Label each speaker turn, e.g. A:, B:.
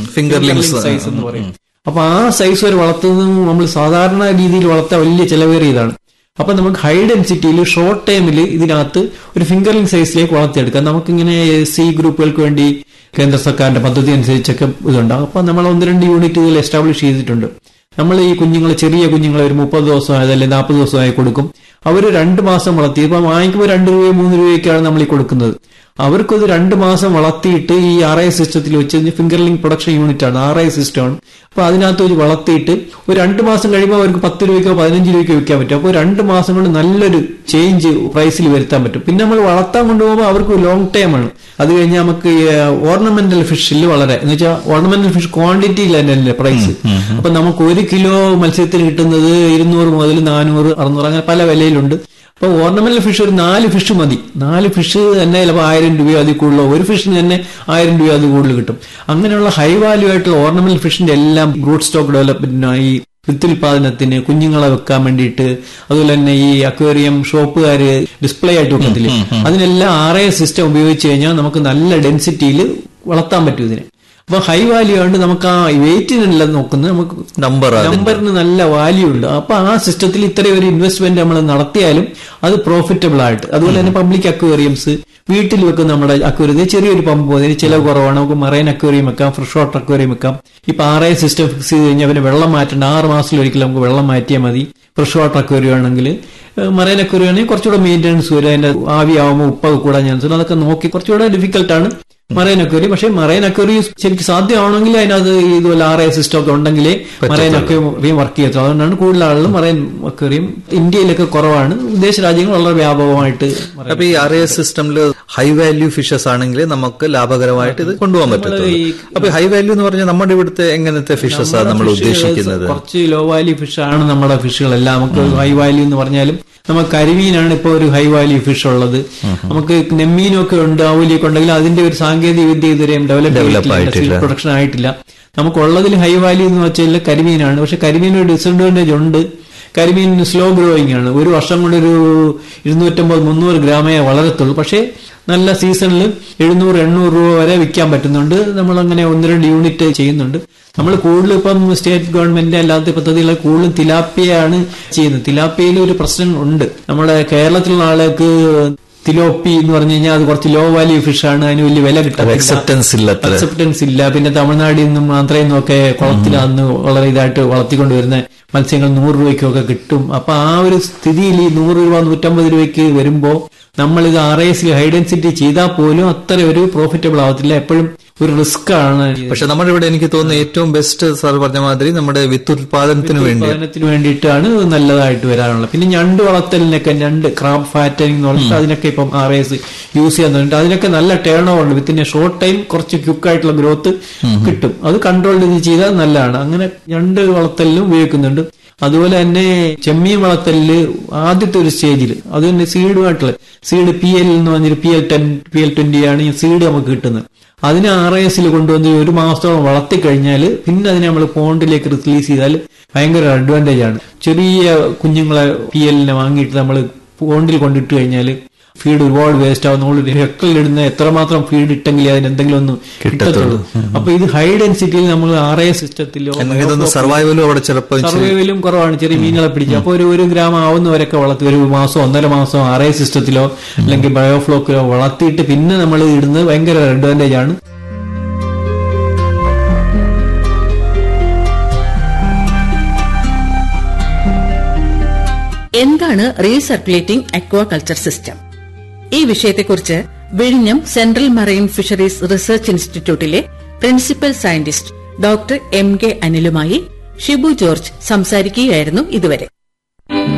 A: ഫിംഗർലിങ്സ്
B: size എന്ന് പറയും അപ്പൊ ആ സൈസ് വരെ വളർത്തുന്നത് നമ്മൾ സാധാരണ രീതിയിൽ വളർത്താൻ വലിയ ചെലവേറിയതാണ് അപ്പൊ നമുക്ക് ഹൈ ഡെൻസിറ്റിയിൽ ഷോർട്ട് ടൈമിൽ ഇതിനകത്ത് ഒരു ഫിംഗർലിംഗ് സൈസിലേക്ക് വളർത്തിയെടുക്കാം നമുക്കിങ്ങനെ സി ഗ്രൂപ്പുകൾക്ക് വേണ്ടി കേന്ദ്ര സർക്കാരിന്റെ പദ്ധതി അനുസരിച്ചൊക്കെ ഇതുണ്ട് അപ്പൊ നമ്മൾ ഒന്ന് രണ്ട് യൂണിറ്റുകൾ എസ്റ്റാബ്ലിഷ് ചെയ്തിട്ടുണ്ട് നമ്മൾ ഈ കുഞ്ഞുങ്ങളെ ചെറിയ കുഞ്ഞുങ്ങളെ ഒരു മുപ്പത് ദിവസം ആയതല്ലേ നാൽപ്പത് ദിവസമായി കൊടുക്കും അവർ രണ്ട് മാസം വളർത്തി ഇപ്പൊ വാങ്ങിക്കുമ്പോൾ രണ്ട് രൂപയോ മൂന്ന് രൂപയൊക്കെയാണ് നമ്മൾ ഈ കൊടുക്കുന്നത് അവർക്കത് രണ്ട് മാസം വളർത്തിയിട്ട് ഈ ആർ ഐ സിസ്റ്റത്തിൽ വെച്ച് ഫിംഗർലിംഗ് പ്രൊഡക്ഷൻ യൂണിറ്റ് ആണ് ആർ ഐ സിസ്റ്റമാണ് അപ്പൊ അതിനകത്ത് വെച്ച് വളർത്തിയിട്ട് ഒരു രണ്ട് മാസം കഴിയുമ്പോൾ അവർക്ക് പത്ത് രൂപയ്ക്കോ പതിനഞ്ച് രൂപയ്ക്കോ വിൽക്കാൻ പറ്റും അപ്പോൾ രണ്ട് മാസം കൊണ്ട് നല്ലൊരു ചേഞ്ച് പ്രൈസിൽ വരുത്താൻ പറ്റും പിന്നെ നമ്മൾ വളർത്താൻ കൊണ്ടുപോകുമ്പോൾ അവർക്ക് ലോങ് ടൈം ആണ് അത് കഴിഞ്ഞാൽ നമുക്ക് ഓർണമെന്റൽ ഫിഷിൽ വളരെ എന്ന് വെച്ചാൽ ഓർണമെന്റൽ ഫിഷ് ക്വാണ്ടിറ്റിയിൽ തന്നെ പ്രൈസ് അപ്പൊ നമുക്ക് ഒരു കിലോ മത്സ്യത്തിന് കിട്ടുന്നത് ഇരുന്നൂറ് മുതൽ നാനൂറ് അറുന്നൂറ് അങ്ങനെ പല വിലയിലുണ്ട് അപ്പൊ ഓർണമെന്റൽ ഫിഷ് ഒരു നാല് ഫിഷ് മതി നാല് ഫിഷ് തന്നെ ചിലപ്പോൾ ആയിരം രൂപയോ അതിൽ കൂടുതലോ ഒരു ഫിഷിന് തന്നെ ആയിരം രൂപയോ അത് കൂടുതൽ കിട്ടും അങ്ങനെയുള്ള ഹൈ വാല്യൂ ആയിട്ടുള്ള ഓർണമെന്റൽ ഫിഷിന്റെ എല്ലാം ബ്രൂട്ട് സ്റ്റോക്ക് ഡെവലപ്മെന്റിനായി വിത്തുൽപാദനത്തിന് കുഞ്ഞുങ്ങളെ വെക്കാൻ വേണ്ടിയിട്ട് അതുപോലെ തന്നെ ഈ അക്വേറിയം ഷോപ്പുകാര് ഡിസ്പ്ലേ ആയിട്ട് വെക്കത്തില്ലേ അതിനെല്ലാം ആറേ സിസ്റ്റം ഉപയോഗിച്ച് കഴിഞ്ഞാൽ നമുക്ക് നല്ല ഡെൻസിറ്റിയിൽ വളർത്താൻ പറ്റും ഇതിനെ അപ്പൊ ഹൈ വാല്യൂ ആയതുകൊണ്ട് നമുക്ക് ആ വെയിറ്റിനല്ല നോക്കുന്നത് നമുക്ക്
A: നമ്പർ
B: നമ്പറിന് നല്ല വാല്യൂ ഉണ്ട് അപ്പൊ ആ സിസ്റ്റത്തിൽ ഇത്രയും ഒരു ഇൻവെസ്റ്റ്മെന്റ് നമ്മൾ നടത്തിയാലും അത് പ്രോഫിറ്റബിൾ ആയിട്ട് അതുപോലെ തന്നെ പബ്ലിക് അക്വേറിയംസ് വീട്ടിൽ വെക്കുന്ന നമ്മുടെ അക്വേറിയം ചെറിയൊരു പമ്പ് പോലെ ഇതിന് ചിലവ് കുറവാണ് നമുക്ക് മറൈൻ അക്വേറിയം വെക്കാം ഫ്രഷ് വാട്ടർ അക്വേറിയം വെക്കാം ഇപ്പൊ ആറേ സിസ്റ്റം ഫിക്സ് ചെയ്ത് കഴിഞ്ഞാൽ പിന്നെ വെള്ളം മാറ്റേണ്ട ആറ് മാസത്തിൽ ഒരിക്കലും നമുക്ക് വെള്ളം മാറ്റിയാൽ മതി ഫ്രഷ് വാട്ടർ അക്വേറിയം ആണെങ്കിൽ മറൈൻ അക്വേറിയം ആണെങ്കിൽ കുറച്ചുകൂടെ മെയിൻ്റെനൻസ് വരും അതിന്റെ ആവിയാവുമ്പോൾ ഉപ്പൊക്കെ കൂടാൻ ചാൻസ് ഉണ്ട് അതൊക്കെ നോക്കി കുറച്ചുകൂടെ ഡിഫിക്കൽട്ട് ആണ് മറൈൻ അക്വേറിയം പക്ഷേ മറൈൻ അക്വേറിയം ശരിക്കും സാധ്യമാണെങ്കിൽ അതിനകത്ത് ഇതുപോലെ ആർ ഐ സിസ്റ്റം ഒക്കെ ഉണ്ടെങ്കിലേ മറൈൻ അക്വേറിയം വർക്ക് ചെയ്യത്തുള്ളൂ അതുകൊണ്ടാണ് കൂടുതൽ ആളുകളും മറൈൻ അക്വേറിയം ഇന്ത്യയിലൊക്കെ കുറവാണ് വിദേശ രാജ്യങ്ങൾ വളരെ വ്യാപകമായിട്ട് marine
A: അപ്പൊ ഈ ആർ എസ് സിസ്റ്റമില് ഹൈ വാല്യൂ ഫിഷസ് ആണെങ്കിൽ നമുക്ക് ലാഭകരമായിട്ട് ഇത് കൊണ്ടുപോകാൻ പറ്റത്തുള്ളൂ
B: ഈ-
A: അപ്പൊ ഹൈ വാല്യൂ എന്ന് പറഞ്ഞാൽ നമ്മുടെ ഇവിടുത്തെ എങ്ങനത്തെ ഫിഷസ് ആണ് നമ്മൾ
B: ഫിഷുകൾ
A: ഉദ്ദേശിക്കുന്നത്
B: കുറച്ച് ലോ വാല്യൂ ഫിഷ് ആണ് നമ്മുടെ ഫിഷുകളെല്ലാം നമുക്ക് ഹൈ വാല്യൂ എന്ന് പറഞ്ഞാലും നമുക്ക് കരിമീനാണ് ഇപ്പോൾ ഒരു ഹൈ വാല്യൂ ഫിഷ് ഉള്ളത് നമുക്ക് നെമ്മീനൊക്കെ ഉണ്ട് ആവൂലിയൊക്കെ ഉണ്ടെങ്കിൽ അതിന്റെ ഒരു സാങ്കേതിക വിദ്യ ഇതുവരെയും
A: Develop
B: ഡെവലപ്പ്
A: ആയിട്ടില്ല.
B: പ്രൊഡക്ഷൻ ആയിട്ടില്ല നമുക്കുള്ളതിൽ ഹൈ വാല്യൂ എന്ന് വെച്ചാൽ കരിമീനാണ് പക്ഷെ കരിമീനൊരു ഡിസഡ്വാൻറ്റേജ് ഉണ്ട് കരിമീൻ സ്ലോ ഗ്രോയിങ് ആണ് ഒരു വർഷം കൊണ്ട് ഒരു ഇരുന്നൂറ്റമ്പത് മുന്നൂറ് ഗ്രാമേ വളരത്തുള്ളൂ പക്ഷേ നല്ല സീസണിൽ എഴുന്നൂറ് എണ്ണൂറ് രൂപ വരെ വിൽക്കാൻ പറ്റുന്നുണ്ട് നമ്മൾ അങ്ങനെ ഒന്ന് രണ്ട് യൂണിറ്റ് ചെയ്യുന്നുണ്ട് നമ്മൾ കൂടുതൽ ഇപ്പം സ്റ്റേറ്റ് ഗവൺമെന്റ് അല്ലാത്ത പദ്ധതികൾ കൂടുതലും തിലാപ്പിയാണ് ചെയ്യുന്നത് തിലാപ്പിയയിൽ ഒരു പ്രശ്നം ഉണ്ട് നമ്മുടെ കേരളത്തിലുള്ള ആളുകൾക്ക് തിലോപ്പി എന്ന് പറഞ്ഞു കഴിഞ്ഞാൽ അത് കുറച്ച് ലോ വാല്യൂ ഫിഷ് ആണ് അതിന് വലിയ വില കിട്ടും
A: അക്സെപ്റ്റൻസ് ഇല്ല അത്ര
B: അക്സെപ്റ്റൻസ് ഇല്ല പിന്നെ തമിഴ്നാട്ടിൽ നിന്നും ആന്ധ്രയിൽ നിന്നൊക്കെ കുളത്തിൽ അന്ന് വളരെ ഇതായിട്ട് വളർത്തിക്കൊണ്ട് വരുന്ന മത്സ്യങ്ങൾ നൂറ് രൂപയ്ക്കൊക്കെ കിട്ടും അപ്പൊ ആ ഒരു സ്ഥിതിയിൽ ഈ നൂറ് രൂപ നൂറ്റമ്പത് രൂപയ്ക്ക് വരുമ്പോ നമ്മൾ ഇത് ആർ എസിൽ ഹൈ ഡെൻസിറ്റി ചെയ്താൽ പോലും അത്ര ഒരു പ്രോഫിറ്റബിൾ ആവത്തില്ല എപ്പോഴും ഒരു റിസ്ക് ആണ്
A: പക്ഷെ നമ്മുടെ ഇവിടെ എനിക്ക് തോന്നുന്നു ഏറ്റവും ബെസ്റ്റ് സാർ പറഞ്ഞ മാതിരി നമ്മുടെ വിത്ത് ഉത്പാദനത്തിന് വേണ്ടി
B: ഉത്പാദനത്തിന് വേണ്ടിയിട്ടാണ് നല്ലതായിട്ട് വരാനുള്ളത് പിന്നെ ഞണ്ട് വളർത്തലിനൊക്കെ ഞണ്ട് ക്രാബ് ഫാറ്റനിങ് എന്ന് പറഞ്ഞിട്ട് അതിനൊക്കെ ഇപ്പം ആർ എസ് യൂസ് ചെയ്യാൻ തുടങ്ങിയിട്ട് അതിനൊക്കെ നല്ല ടേൺ ഓവർ ഉണ്ട് വിത്തിൻ ഷോർട്ട് ടൈം കുറച്ച് ക്യുക്ക് ആയിട്ടുള്ള ഗ്രോത്ത് കിട്ടും അത് കൺട്രോൾ ചെയ്ത് ചെയ്താൽ നല്ലതാണ് അങ്ങനെ ഞണ്ട് വളർത്തലിനും ഉപയോഗിക്കുന്നുണ്ട് അതുപോലെ തന്നെ ചെമ്മീൻ വളർത്തലില് ആദ്യത്തെ ഒരു സ്റ്റേജിൽ അത് തന്നെ സീഡുമായിട്ടുള്ള സീഡ് പി എൽ എന്ന് പറഞ്ഞൊരു P L ten P L twenty ആണ് ഈ സീഡ് നമുക്ക് കിട്ടുന്നത് അതിനെ ആർ എസിൽ കൊണ്ടുവന്ന് ഒരു മാസത്തോളം വളർത്തി കഴിഞ്ഞാൽ പിന്നെ അതിനെ നമ്മൾ പോണ്ടിലേക്ക് റിലീസ് ചെയ്താൽ ഭയങ്കര അഡ്വാൻറ്റേജ് ആണ് ചെറിയ കുഞ്ഞുങ്ങളെ പി എല്ലിനെ വാങ്ങിയിട്ട് നമ്മൾ പോണ്ടിൽ കൊണ്ടിട്ട് കഴിഞ്ഞാൽ ഫീഡ് ഒരുപാട് വേസ്റ്റ് ആവും നമ്മൾ ഹെക്ടറിലിടുന്ന എത്രമാത്രം ഫീഡ് ഇട്ടെങ്കിൽ അതിന് എന്തെങ്കിലും ഒന്ന് കിട്ടത്തുള്ളൂ അപ്പൊ ഇത് ഹൈ ഡെൻസിറ്റിയിൽ നമ്മൾ ആർ എ സിസ്റ്റത്തിലോ
A: എനിക്ക് തോന്നുന്നു സർവൈവലും അവിടെ ചിലപ്പോൾ
B: സർവൈവലും കുറവാണ് ചെറിയ മീനുകളെ പിടിച്ച് അപ്പൊ ഒരു ഒരു ഗ്രാം ആവുന്നവരൊക്കെ വളർത്തി ഒരു മാസം ഒന്നര മാസം ആർ ഐ സിസ്റ്റത്തിലോ അല്ലെങ്കിൽ ബയോഫ്ലോക്കിലോ വളർത്തിയിട്ട് പിന്നെ നമ്മൾ ഇടുന്നത് ഭയങ്കര അഡ്വാൻറ്റേജ് ആണ്
C: എന്താണ് റീസർക്കുലേറ്റിംഗ് അക്വാകൾച്ചർ സിസ്റ്റം ഈ വിഷയത്തെക്കുറിച്ച് വിഴിഞ്ഞം സെൻട്രൽ മറൈൻ ഫിഷറീസ് റിസർച്ച് ഇൻസ്റ്റിറ്റ്യൂട്ടിലെ principal scientist doctor M K അനിലുമായി ഷിബു ജോർജ് സംസാരിക്കുകയായിരുന്നു ഇതുവരെ